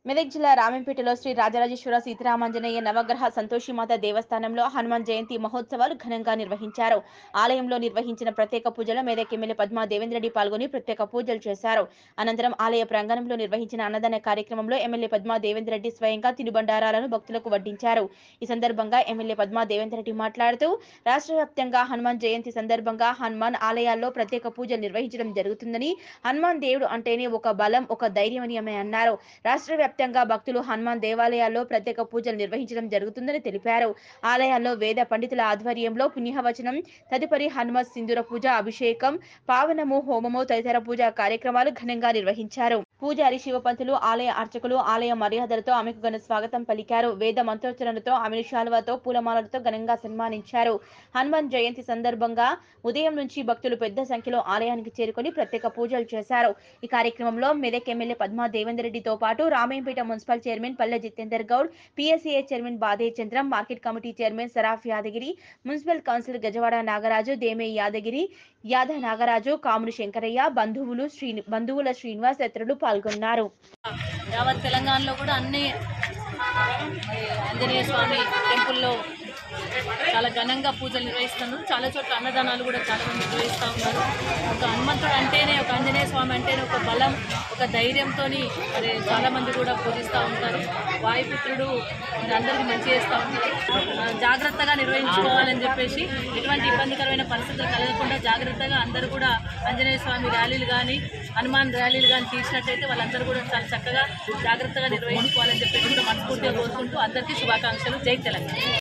మెదక్ జిల్లా రామంపేటలో శ్రీ రాజరాజేశ్వర సీతారామాంజనేయ నవగ్రహ సంతోషిమాత దేవస్థానంలో హనుమాన్ జయంతి మహోత్సవాలు ఘనంగా నిర్వహించారు ఆలయంలో నిర్వహించిన ప్రత్యేక పూజలో మెదక్ ఎమ్మెల్యే పద్మా దేవేంద్ర రెడ్డి పాల్గొని ప్రత్యేక పూజలు చేశారు అనంతరం ఆలయ ప్రాంగణంలో నిర్వహించిన అన్నదాన కార్యక్రమంలో ఎమ్మెల్యే పద్మా దేవేంద్ర రెడ్డి స్వయంగా తినుబండారాలను భక్తులకు వడ్డించారు ఈ సందర్భంగా ఎమ్మెల్యే పద్మా దేవేంద్ర రెడ్డి మాట్లాడుతూ రాష్ట్ర వ్యాప్తంగా హనుమాన్ జయంతి సందర్భంగా హనుమాన్ ఆలయాల్లో ప్రత్యేక పూజలు నిర్వహించడం జరుగుతుందని హనుమాన్ దేవుడు అంటేనే ఒక బలం ఒక ధైర్యం అని ఆమె అన్నారు రాష్ట్ర వ్యాప్తంగా భక్తులు హనుమాన్ దేవాలయాల్లో ప్రత్యేక పూజలు నిర్వహించడం జరుగుతుందని తెలిపారు ఆలయాల్లో వేద పండితుల ఆధ్వర్యంలో పుణ్యవచనం తదుపరి హనుమత్ సింధూర పూజ అభిషేకం పావనము హోమము తదితర పూజా కార్యక్రమాలు ఘనంగా నిర్వహించారు పూజారి శివపంతులు ఆలయ అర్చకులు ఆలయ మర్యాదలతో ఆమెకు ఘన స్వాగతం పలికారు వేద మంత్రోచ్చరణలతో ఆమెను శాలువతో పూలమాలలతో ఘనంగా సన్మానించారు హనుమాన్ జయంతి సందర్భంగా ఉదయం నుంచి భక్తులు పెద్ద సంఖ్యలో ఆలయానికి చేరుకొని ప్రత్యేక పూజలు చేశారు ఈ కార్యక్రమంలో మెదక్ ఎమ్మెల్యే పద్మా దేవేందర్ రెడ్డితో పాటు రామేంపేట మున్సిపల్ చైర్మన్ పల్లె Jitender Goud PSCA chairman Bade Chandram market committee chairman Saraf Yadagiri municipal councillor Gajawada Nagaraju Deme Yadagiri యాద నాగరాజు కాముడి శంకరయ్య బంధువులు శ్రీ బంధువుల శ్రీనివాస్ ఇతరులు పాల్గొన్నారు యావత్ తెలంగాణలో కూడా అన్ని మరి ఆంజనేయ స్వామి టెంపుల్లో చాలా ఘనంగా పూజలు నిర్వహిస్తున్నారు చాలా చోట్ల అన్నదానాలు కూడా చాలా మంది నిర్వహిస్తూ ఉన్నారు ఒక హనుమంతుడు అంటేనే ఒక ఆంజనేయ స్వామి అంటేనే ఒక బలం ఒక ధైర్యంతో మరి చాలా మంది కూడా పూజిస్తూ ఉంటారు వాయుపుత్రుడు మరి అందరికీ మంచి చేస్తూ ఉంటారు ఆ, జాగ్రత్తగా నిర్వహించుకోవాలని చెప్పేసి ఎటువంటి ఇబ్బందికరమైన పరిస్థితులు కలగకుండా జాగ్రత్తగా అందరూ కూడా ఆంజనేయ స్వామి ర్యాలీలు కానీ హనుమాన్ ర్యాలీలు కానీ తీసినట్టయితే వాళ్ళందరూ కూడా చాలా చక్కగా జాగ్రత్తగా నిర్వహించుకోవాలని చెప్పేసి కూడా మనస్ఫూర్తిగా కోరుకుంటూ అందరికీ శుభాకాంక్షలు జై తెలంగాణ